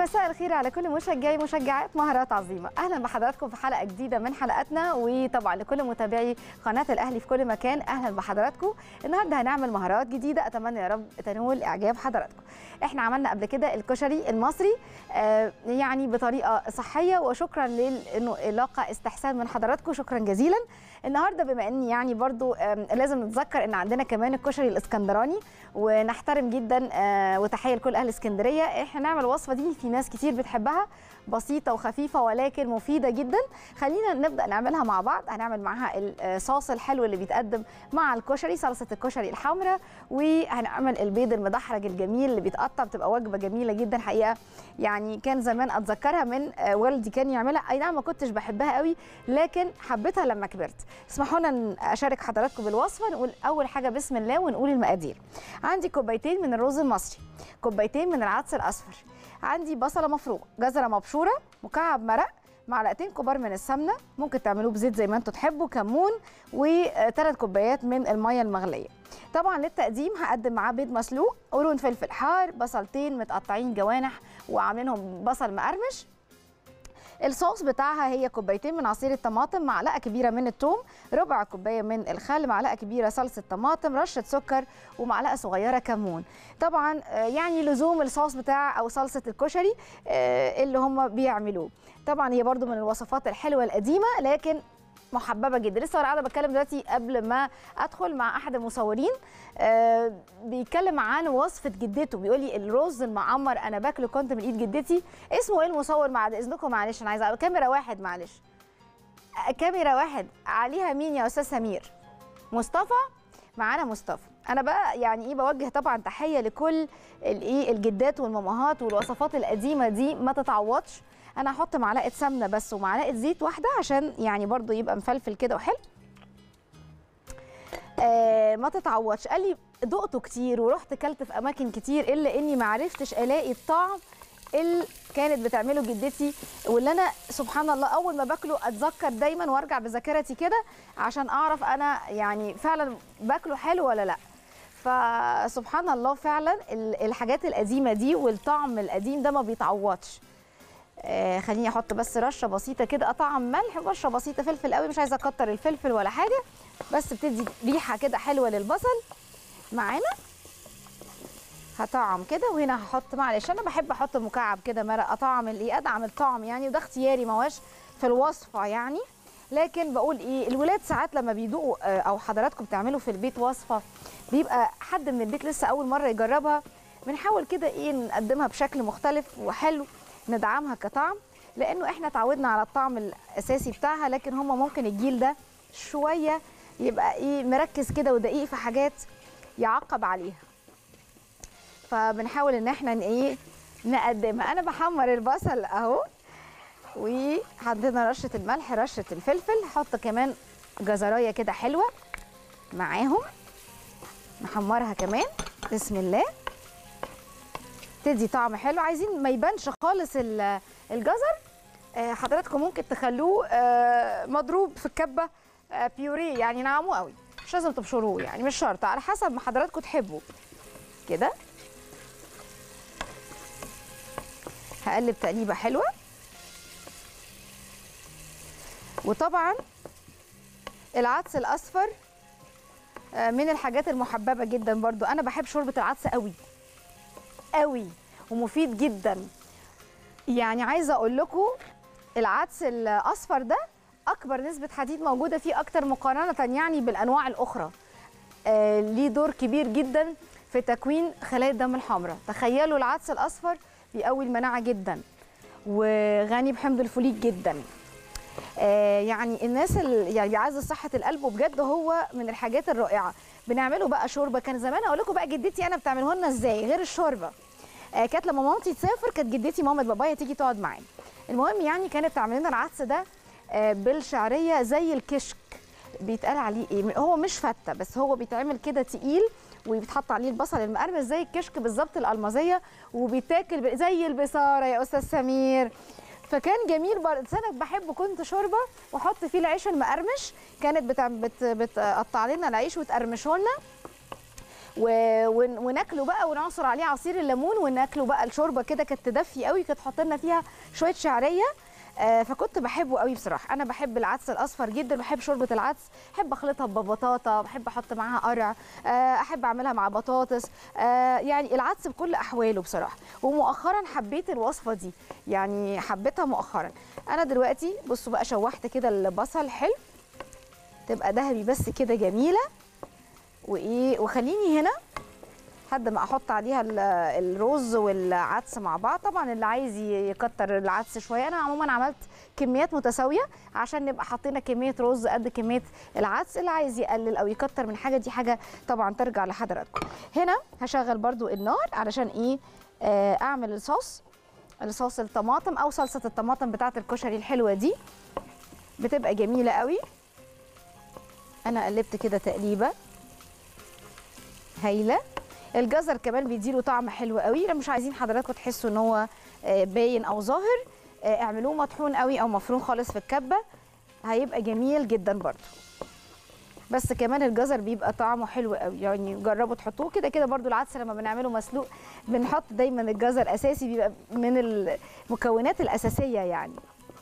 مساء الخير على كل مشجعي مشجعات مهارات عظيمه اهلا بحضراتكم في حلقه جديده من حلقاتنا وطبعا لكل متابعي قناه الاهلي في كل مكان اهلا بحضراتكم النهارده هنعمل مهارات جديده اتمنى يا رب تنول اعجاب حضراتكم احنا عملنا قبل كده الكشري المصري آه يعني بطريقه صحيه وشكرا لانه لاقى استحسان من حضراتكم شكرا جزيلا النهارده بما ان يعني برضو لازم نتذكر ان عندنا كمان الكشري الاسكندراني ونحترم جدا وتحيه لكل اهل اسكندريه احنا نعمل الوصفه دي في ناس كتير بتحبها بسيطه وخفيفه ولكن مفيده جدا خلينا نبدا نعملها مع بعض هنعمل معاها الصوص الحلو اللي بيتقدم مع الكشري صلصه الكشري الحمراء وهنعمل البيض المدحرج الجميل اللي بيتقطع بتبقى وجبه جميله جدا حقيقه يعني كان زمان اتذكرها من والدي كان يعملها اي نعم ما كنتش بحبها قوي لكن حبيتها لما كبرت اسمحوا لنا اشارك حضراتكم بالوصفه نقول اول حاجه بسم الله ونقول المقادير عندي كوبايتين من الرز المصري كوبايتين من العدس الاصفر عندي بصله مفرومه جزره مبشوره مكعب مرق معلقتين كبار من السمنه ممكن تعملوه بزيت زي ما انتم تحبوا كمون وثلاث كوبايات من الميه المغليه طبعا للتقديم هقدم معاه بيض مسلوق قرون فلفل حار بصلتين متقطعين جوانح وعاملينهم بصل مقرمش الصوص بتاعها هي كوبايتين من عصير الطماطم معلقه كبيره من الثوم ربع كوبايه من الخل معلقه كبيره صلصه طماطم رشه سكر ومعلقه صغيره كمون طبعا يعني لزوم الصوص بتاع او صلصه الكشري اللي هم بيعملوه طبعا هي برده من الوصفات الحلوه القديمه لكن محببه جدا لسه وانا قاعده بتكلم دلوقتي قبل ما ادخل مع احد المصورين آه بيتكلم عن وصفه جدته بيقول لي الرز المعمر انا باكله كنت من ايد جدتي اسمه ايه المصور بعد اذنكم معلش انا عايزه كاميرا واحد معلش كاميرا واحد عليها مين يا استاذ سمير مصطفى معانا مصطفى انا بقى يعني ايه بوجه طبعا تحيه لكل الايه الجدات والمامهات والوصفات القديمه دي ما تتعوضش انا هحط معلقه سمنه بس ومعلقه زيت واحده عشان يعني برضو يبقى مفلفل كده وحلو آه ما تتعوضش قال لي دقته كتير ورحت كلت في اماكن كتير الا اني ما عرفتش الاقي الطعم اللي كانت بتعمله جدتي واللي انا سبحان الله اول ما باكله اتذكر دايما وارجع بذاكرتي كده عشان اعرف انا يعني فعلا باكله حلو ولا لا فسبحان الله فعلا الحاجات القديمه دي والطعم القديم ده ما بيتعوضش آه خليني احط بس رشه بسيطه كده اطعم ملح ورشه بسيطه فلفل قوي مش عايزه اكتر الفلفل ولا حاجه بس بتدي ريحه كده حلوه للبصل معانا هطعم كده وهنا هحط معلش انا بحب احط مكعب كده مرق اطعم الايه ادعم الطعم يعني وده اختياري ما هوش في الوصفه يعني لكن بقول ايه الولاد ساعات لما بيدوقوا او حضراتكم بتعملوا في البيت وصفه بيبقى حد من البيت لسه اول مره يجربها بنحاول كده ايه نقدمها بشكل مختلف وحلو ندعمها كطعم لانه احنا اتعودنا على الطعم الاساسي بتاعها لكن هم ممكن الجيل ده شويه يبقى ايه مركز كده ودقيق في حاجات يعقب عليها فبنحاول ان احنا ايه نقدمها انا بحمر البصل اهو وعندنا رشه الملح رشه الفلفل هحط كمان جزرايه كده حلوه معاهم نحمرها كمان بسم الله تدي طعم حلو عايزين ما يبانش خالص الجزر حضراتكم ممكن تخلوه مضروب في الكبه بيوريه يعني نعموه قوي مش لازم تبشروه يعني مش شرط على حسب ما حضراتكم تحبوا كده هقلب تقليبه حلوه وطبعا العدس الاصفر من الحاجات المحببه جدا برضو انا بحب شوربه العدس قوي قوي ومفيد جدا يعني عايزه اقول لكم العدس الاصفر ده اكبر نسبه حديد موجوده فيه اكتر مقارنه يعني بالانواع الاخرى آه ليه دور كبير جدا في تكوين خلايا الدم الحمراء تخيلوا العدس الاصفر بيقوي المناعه جدا وغني بحمض الفوليك جدا آه يعني الناس اللي يعني عايزه صحه القلب وبجد هو من الحاجات الرائعه بنعمله بقى شوربه كان زمان اقول لكم بقى جدتي انا بتعمله لنا ازاي غير الشوربه آه كانت لما مامتي تسافر كانت جدتي مامه بابايا تيجي تقعد معانا المهم يعني كانت تعمل لنا العدس ده آه بالشعريه زي الكشك بيتقال عليه ايه هو مش فته بس هو بيتعمل كده تقيل وبيتحط عليه البصل المقرمش زي الكشك بالظبط الالمازيه وبيتاكل زي البصاره يا استاذ سمير فكان جميل برضه انا بحبه كنت شوربه واحط فيه العيش المقرمش كانت بتع... بت... بتقطع لنا العيش وتقرمشه لنا و- ون- وناكله بقى ونعصر عليه عصير الليمون وناكله بقى الشوربه كده كانت تدفي قوي كانت حاطه لنا فيها شويه شعريه آه، فكنت بحبه قوي بصراحه انا بحب العدس الاصفر جدا بحب شوربه العدس بحب اخلطها ببطاطا بحب احط معاها قرع آه، احب اعملها مع بطاطس آه، يعني العدس بكل احواله بصراحه ومؤخرا حبيت الوصفه دي يعني حبيتها مؤخرا انا دلوقتي بصوا بقى شوحت كده البصل حلو تبقى ذهبي بس كده جميله وايه وخليني هنا لحد ما احط عليها ال- الرز والعدس مع بعض طبعا اللي عايز ي- يكتر العدس شويه انا عموما عملت كميات متساويه عشان نبقى حاطين كميه رز قد كميه العدس اللي عايز يقلل او يكتر من حاجه دي حاجه طبعا ترجع لحضراتكم هنا هشغل برضو النار علشان ايه آه، اعمل الصوص الصوص الطماطم او صلصه الطماطم بتاعه الكشري الحلوه دي بتبقى جميله قوي انا قلبت كده تقليبه هايله الجزر كمان بيديله طعم حلو قوي لو مش عايزين حضراتكم تحسوا ان هو آه، باين او ظاهر آه، اعملوه مطحون قوي او مفروم خالص في الكبه هيبقى جميل جدا برضو بس كمان الجزر بيبقى طعمه حلو قوي يعني جربوا تحطوه كده كده برضو العدس لما بنعمله مسلوق بنحط دايما الجزر اساسي بيبقى من المكونات الاساسيه يعني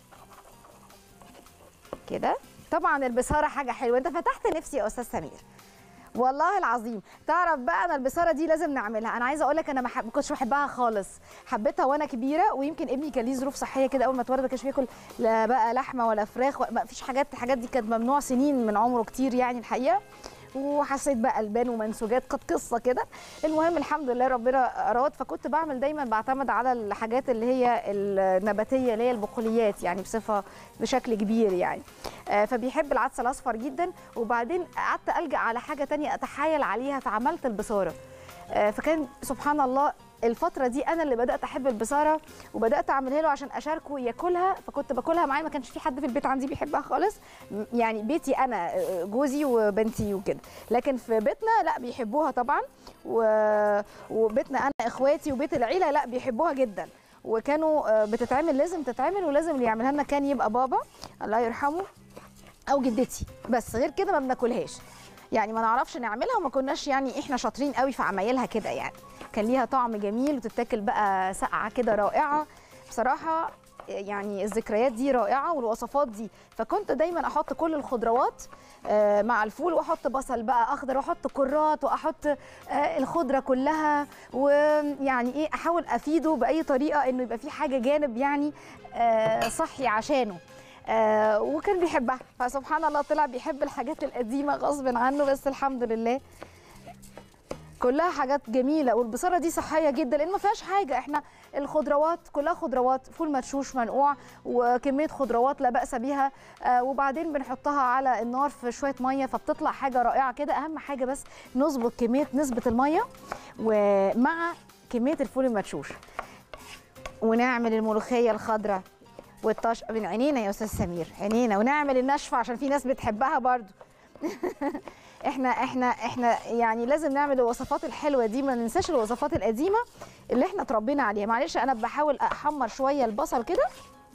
كده طبعا البصاره حاجه حلوه انت فتحت نفسي يا استاذ سمير والله العظيم تعرف بقى انا البصاره دي لازم نعملها انا عايزه اقول لك انا ما حب- ما كنتش بحبها خالص حبيتها وانا كبيره ويمكن ابني كان ليه ظروف صحيه كده اول ما اتولد ما كانش بياكل لا بقى لحمه ولا فراخ ولا- ما فيش حاجات الحاجات دي كانت ممنوع سنين من عمره كتير يعني الحقيقه وحسيت بقى البان ومنسوجات كانت قصه كده المهم الحمد لله ربنا اراد فكنت بعمل دايما بعتمد على الحاجات اللي هي النباتيه اللي هي البقوليات يعني بصفه بشكل كبير يعني آه، فبيحب العدس الاصفر جدا وبعدين قعدت الجا على حاجه تانية اتحايل عليها فعملت البصاره آه، فكان سبحان الله الفترة دي أنا اللي بدأت أحب البصارة وبدأت أعملها له عشان أشاركه ياكلها فكنت باكلها معاه ما كانش في حد في البيت عندي بيحبها خالص م- يعني بيتي أنا آه، جوزي وبنتي وكده لكن في بيتنا لا بيحبوها طبعا و... وبيتنا أنا إخواتي وبيت العيلة لا بيحبوها جدا وكانوا آه، بتتعمل لازم تتعمل ولازم اللي يعملها لنا كان يبقى بابا الله يرحمه او جدتي بس غير كده ما بناكلهاش يعني ما نعرفش نعملها وما كناش يعني احنا شاطرين قوي في عمايلها كده يعني كان ليها طعم جميل وتتاكل بقى ساقعه كده رائعه بصراحه يعني الذكريات دي رائعه والوصفات دي فكنت دايما احط كل الخضروات آه، مع الفول واحط بصل بقى اخضر واحط كرات واحط آه، الخضره كلها ويعني ايه احاول افيده باي طريقه انه يبقى في حاجه جانب يعني آه، صحي عشانه آه وكان بيحبها فسبحان الله طلع بيحب الحاجات القديمه غصب عنه بس الحمد لله كلها حاجات جميله والبصاره دي صحيه جدا لان ما فيهاش حاجه احنا الخضروات كلها خضروات فول مدشوش منقوع وكميه خضروات لا باس بها آه وبعدين بنحطها على النار في شويه ميه فبتطلع حاجه رائعه كده اهم حاجه بس نظبط كميه نسبه الميه ومع كميه الفول المدشوش ونعمل الملوخيه الخضراء والطش من عينينا يا استاذ سمير عينينا ونعمل النشفه عشان في ناس بتحبها برضو احنا احنا احنا يعني لازم نعمل الوصفات الحلوه دي ما ننساش الوصفات القديمه اللي احنا اتربينا عليها معلش انا بحاول احمر شويه البصل كده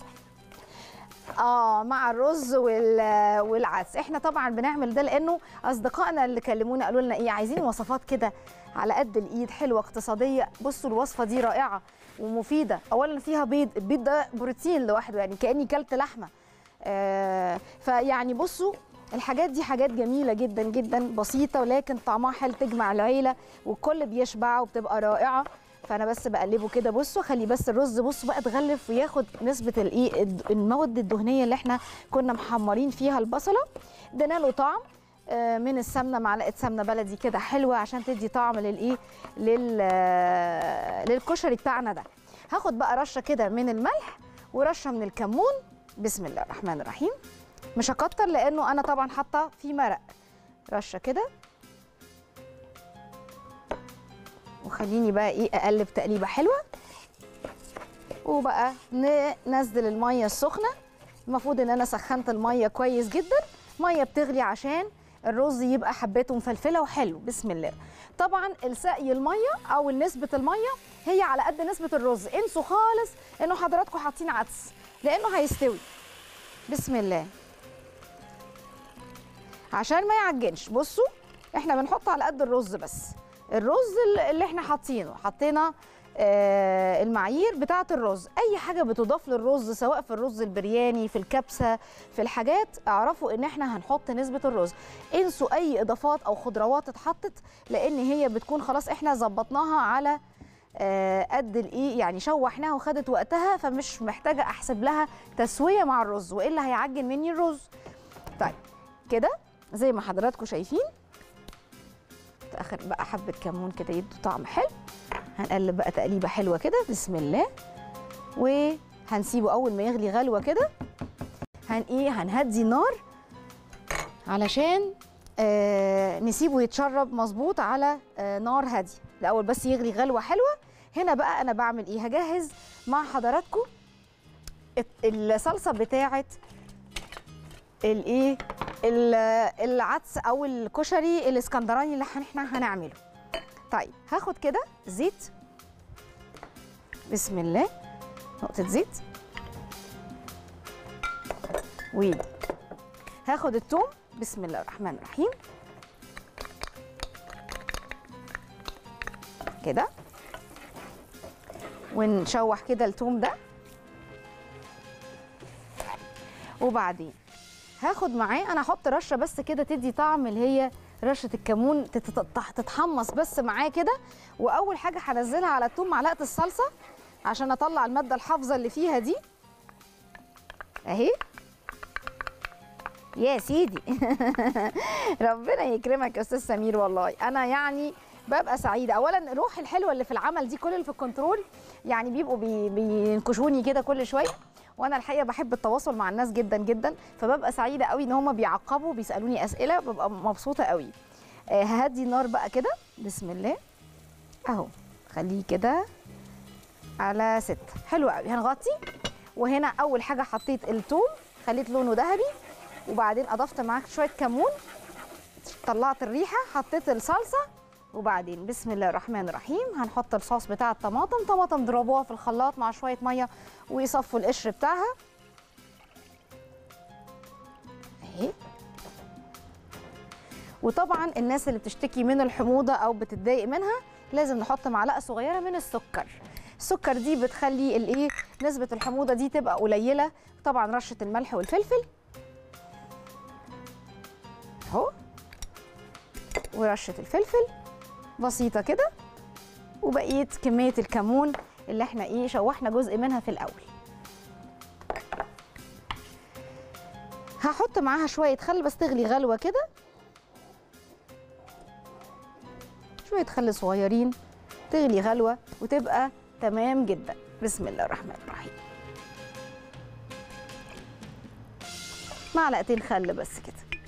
اه مع الرز وال- والعدس احنا طبعا بنعمل ده لانه اصدقائنا اللي كلمونا قالوا لنا ايه عايزين وصفات كده على قد الايد حلوه اقتصاديه بصوا الوصفه دي رائعه ومفيده اولا فيها بيض البيض ده بروتين لوحده يعني كاني كلت لحمه آه فيعني بصوا الحاجات دي حاجات جميله جدا جدا بسيطه ولكن طعمها حلو تجمع العيله والكل بيشبع وبتبقى رائعه فانا بس بقلبه كده بصوا خلي بس الرز بصوا بقى اتغلف وياخد نسبه الايه الد- المواد الدهنيه اللي احنا كنا محمرين فيها البصله ادينا له طعم آه، من السمنه معلقه سمنه بلدي كده حلوه عشان تدي طعم للايه لل آه، للكشري بتاعنا ده هاخد بقى رشه كده من الملح ورشه من الكمون بسم الله الرحمن الرحيم مش هكتر لانه انا طبعا حاطه فيه مرق رشه كده وخليني بقى ايه اقلب تقليبه حلوه وبقى ننزل الميه السخنه المفروض ان انا سخنت الميه كويس جدا ميه بتغلي عشان الرز يبقى حباته مفلفله وحلو بسم الله طبعا السقي الميه او نسبه الميه هي على قد نسبه الرز انسوا خالص انه حضراتكم حاطين عدس لانه هيستوي بسم الله عشان ما يعجنش بصوا احنا بنحط على قد الرز بس الرز ال- اللي احنا حاطينه حطينا آه، المعايير بتاعه الرز اي حاجه بتضاف للرز سواء في الرز البرياني في الكبسه في الحاجات اعرفوا ان احنا هنحط نسبه الرز انسوا اي اضافات او خضروات اتحطت لان هي بتكون خلاص احنا ظبطناها على آه، قد الايه يعني شوحناها وخدت وقتها فمش محتاجه احسب لها تسويه مع الرز والا هيعجن مني الرز طيب كده زي ما حضراتكم شايفين اخر بقى حبه كمون كده يدوا طعم حلو هنقلب بقى تقليبه حلوه كده بسم الله وهنسيبه اول ما يغلي غلوه كده هن ايه هنهدي النار علشان آه نسيبه يتشرب مظبوط على آه نار هاديه الاول بس يغلي غلوه حلوه هنا بقى انا بعمل ايه هجهز مع حضراتكم الت- الصلصه بتاعه الايه ال- العدس او الكشري الاسكندراني اللي احنا هنعمله طيب هاخد كده زيت بسم الله نقطه زيت و هاخد الثوم بسم الله الرحمن الرحيم كده ونشوح كده الثوم ده وبعدين هاخد معاه انا هحط رشه بس كده تدي طعم اللي هي رشه الكمون تتط- تتحمص بس معاه كده واول حاجه هنزلها على الثوم معلقه الصلصه عشان اطلع الماده الحافظه اللي فيها دي اهي يا سيدي ربنا يكرمك يا استاذ سمير والله انا يعني ببقى سعيده اولا الروح الحلوه اللي في العمل دي كل اللي في الكنترول يعني بيبقوا بي بينكشوني كده كل شويه وانا الحقيقه بحب التواصل مع الناس جدا جدا فببقى سعيده قوي ان هم بيعقبوا بيسالوني اسئله ببقى مبسوطه قوي آه، ههدي النار بقى كده بسم الله اهو خليه كده على ست حلو قوي هنغطي وهنا اول حاجه حطيت الثوم خليت لونه ذهبي وبعدين اضفت معاك شويه كمون طلعت الريحه حطيت الصلصه وبعدين بسم الله الرحمن الرحيم هنحط الصوص بتاع الطماطم طماطم ضربوها في الخلاط مع شويه ميه ويصفوا القشر بتاعها اهي وطبعا الناس اللي بتشتكي من الحموضه او بتتضايق منها لازم نحط معلقه صغيره من السكر السكر دي بتخلي الايه نسبه الحموضه دي تبقى قليله طبعا رشه الملح والفلفل اهو ورشه الفلفل بسيطه كده وبقيه كميه الكمون اللي احنا ايه شوحنا جزء منها في الاول هحط معاها شويه خل بس تغلي غلوه كده شويه خل صغيرين تغلي غلوه وتبقى تمام جدا بسم الله الرحمن الرحيم معلقتين خل بس كده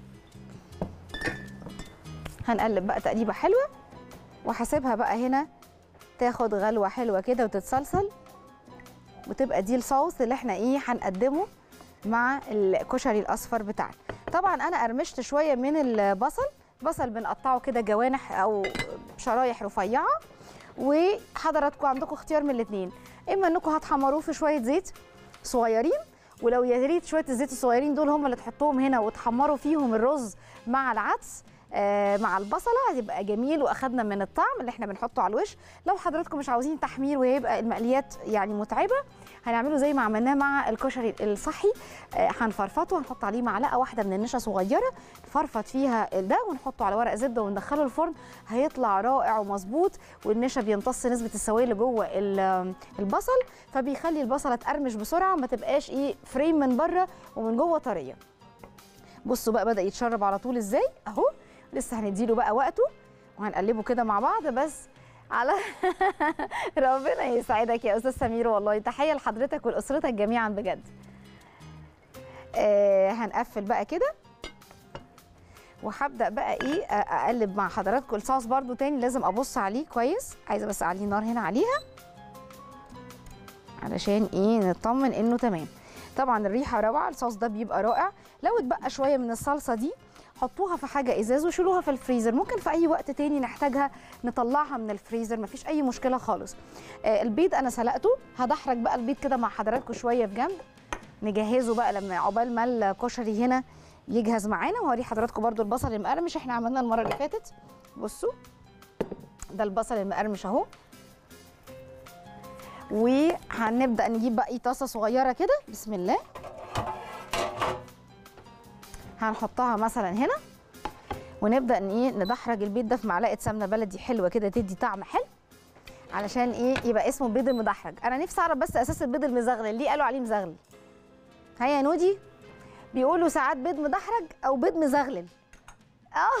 هنقلب بقى تقليبه حلوه وهسيبها بقى هنا تاخد غلوه حلوه كده وتتسلسل وتبقى دي الصوص اللي احنا ايه هنقدمه مع الكشري الاصفر بتاعنا طبعا انا قرمشت شويه من البصل بصل بنقطعه كده جوانح او شرايح رفيعه وحضراتكم عندكم اختيار من الاثنين اما انكم هتحمروه في شويه زيت صغيرين ولو يا ريت شويه الزيت الصغيرين دول هم اللي تحطوهم هنا وتحمروا فيهم الرز مع العدس آه، مع البصله هيبقى جميل واخدنا من الطعم اللي احنا بنحطه على الوش لو حضراتكم مش عاوزين تحمير ويبقى المقليات يعني متعبه هنعمله زي ما عملناه مع الكشري الصحي آه، هنفرفطه هنحط عليه معلقه واحده من النشا صغيره نفرفط فيها ده ونحطه على ورق زبده وندخله الفرن هيطلع رائع ومظبوط والنشا بيمتص نسبه السوائل اللي جوه ال- البصل فبيخلي البصله تقرمش بسرعه ما تبقاش ايه فريم من بره ومن جوه طريه بصوا بقى بدا يتشرب على طول ازاي اهو لسه هنديله بقى وقته وهنقلبه كده مع بعض بس على ربنا يسعدك يا استاذ سمير والله تحيه لحضرتك ولاسرتك جميعا بجد آه هنقفل بقى كده وهبدا بقى ايه أ- اقلب مع حضراتكم الصوص برده تاني لازم ابص عليه كويس عايزه بس اعلي النار هنا عليها علشان ايه نطمن انه تمام طبعا الريحه روعه الصوص ده بيبقى رائع لو اتبقى شويه من الصلصه دي حطوها في حاجه ازاز وشيلوها في الفريزر ممكن في اي وقت تاني نحتاجها نطلعها من الفريزر مفيش اي مشكله خالص آه البيض انا سلقته هدحرج بقى البيض كده مع حضراتكم شويه في جنب نجهزه بقى لما عقبال ما الكشري هنا يجهز معانا وهوري حضراتكم برده البصل المقرمش احنا عملناه المره اللي فاتت بصوا ده البصل المقرمش اهو وهنبدا نجيب بقى ايه طاسه صغيره كده بسم الله هنحطها مثلا هنا ونبدا ان ايه ندحرج البيض ده في معلقه سمنه بلدي حلوه كده تدي طعم حلو علشان ايه يبقى اسمه بيض المدحرج انا نفسي اعرف بس اساس البيض المزغلل ليه قالوا عليه مزغلل هيا يا نودي بيقولوا ساعات بيض مدحرج او بيض مزغلل اه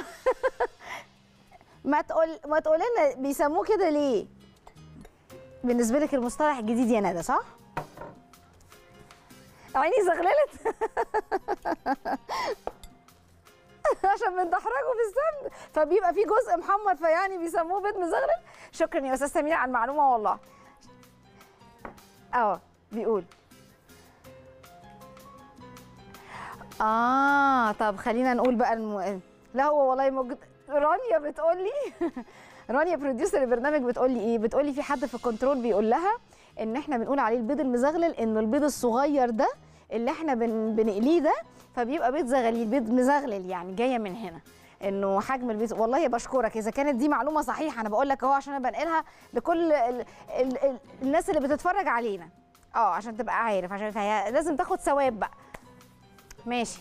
ما تقول ما تقول لنا بيسموه كده ليه بالنسبه لك المصطلح الجديد يا ندى صح عيني زغللت عشان بندحرجه في السمن فبيبقى في جزء محمر فيعني بيسموه بيض مزغلل شكرا يا استاذ سمير على المعلومه والله اه بيقول اه طب خلينا نقول بقى الم... لا هو والله موجود رانيا بتقول لي رانيا بروديوسر البرنامج بتقول لي ايه بتقول لي في حد في الكنترول بيقول لها ان احنا بنقول عليه البيض المزغلل انه البيض الصغير ده اللي احنا بن... بنقليه ده فبيبقى بيض زغليل بيض مزغلل يعني جايه من هنا انه حجم البيض والله بشكرك اذا كانت دي معلومه صحيحه انا بقول لك اهو عشان انا بنقلها لكل ال... ال... ال... الناس اللي بتتفرج علينا اه عشان تبقى عارف عشان فهي لازم تاخد ثواب بقى ماشي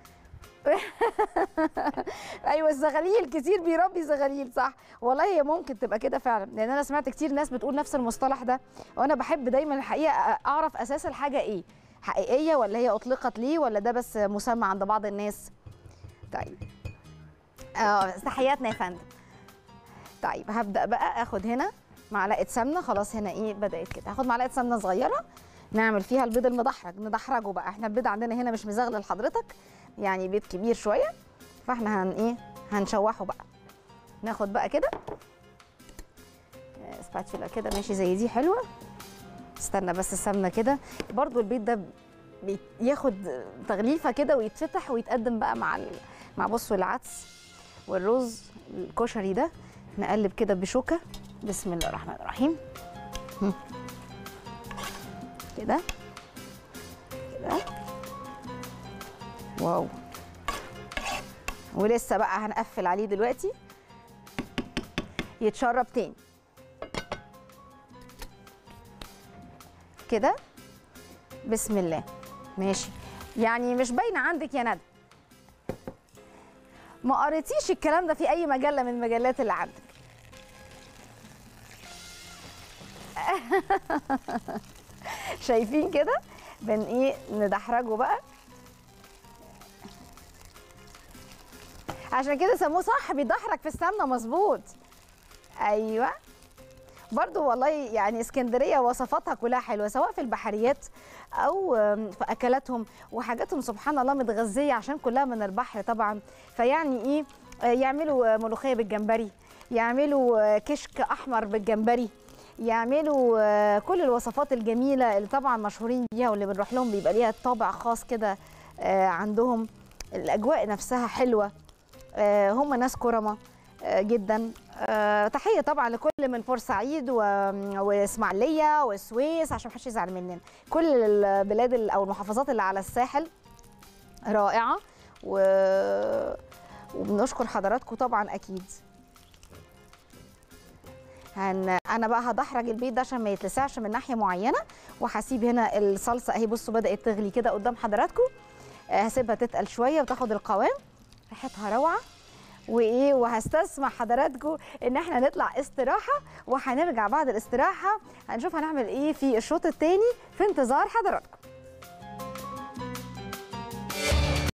ايوه الزغاليل كتير بيربي زغاليل صح والله هي ممكن تبقى كده فعلا لان انا سمعت كتير ناس بتقول نفس المصطلح ده وانا بحب دايما الحقيقه اعرف اساس الحاجه ايه حقيقيه ولا هي اطلقت ليه ولا ده بس مسمى عند بعض الناس طيب اه تحياتنا يا فندم طيب هبدا بقى اخد هنا معلقه سمنه خلاص هنا ايه بدات كده هاخد معلقه سمنه صغيره نعمل فيها البيض المدحرج ندحرجه بقى احنا البيض عندنا هنا مش مزغلل لحضرتك يعني بيض كبير شويه فاحنا هن ايه هنشوحه بقى ناخد بقى كده سباتشولا كده ماشي زي دي حلوه استنى بس السمنه كده برضو البيض ده بياخد تغليفه كده ويتفتح ويتقدم بقى مع ال... مع بصوا العدس والرز الكشري ده نقلب كده بشوكه بسم الله الرحمن الرحيم كده كده واو ولسه بقى هنقفل عليه دلوقتي يتشرب تاني كده بسم الله ماشي يعني مش باينه عندك يا ندى ما قريتيش الكلام ده في اي مجله من المجلات اللي عندك شايفين كده بن ايه ندحرجه بقى عشان كده سموه صح بيدحرج في السمنه مظبوط ايوه برضو والله يعني اسكندريه وصفاتها كلها حلوه سواء في البحريات او في اكلاتهم وحاجاتهم سبحان الله متغذيه عشان كلها من البحر طبعا فيعني ايه يعملوا ملوخيه بالجمبري يعملوا كشك احمر بالجمبري يعملوا كل الوصفات الجميله اللي طبعا مشهورين بيها واللي بنروح لهم بيبقى ليها طابع خاص كده عندهم الاجواء نفسها حلوه هم ناس كرمه جدا تحيه طبعا لكل من بورسعيد واسماعيليه والسويس عشان محدش يزعل مننا كل البلاد او المحافظات اللي على الساحل رائعه و... وبنشكر حضراتكم طبعا اكيد هن... انا بقى هدحرج البيض ده عشان ما يتلسعش من ناحيه معينه وهسيب هنا الصلصه اهي بصوا بدات تغلي كده قدام حضراتكم هسيبها تتقل شويه وتاخد القوام ريحتها روعه وايه وهستسمح حضراتكم ان احنا نطلع استراحه وهنرجع بعد الاستراحه هنشوف هنعمل ايه في الشوط الثاني في انتظار حضراتكم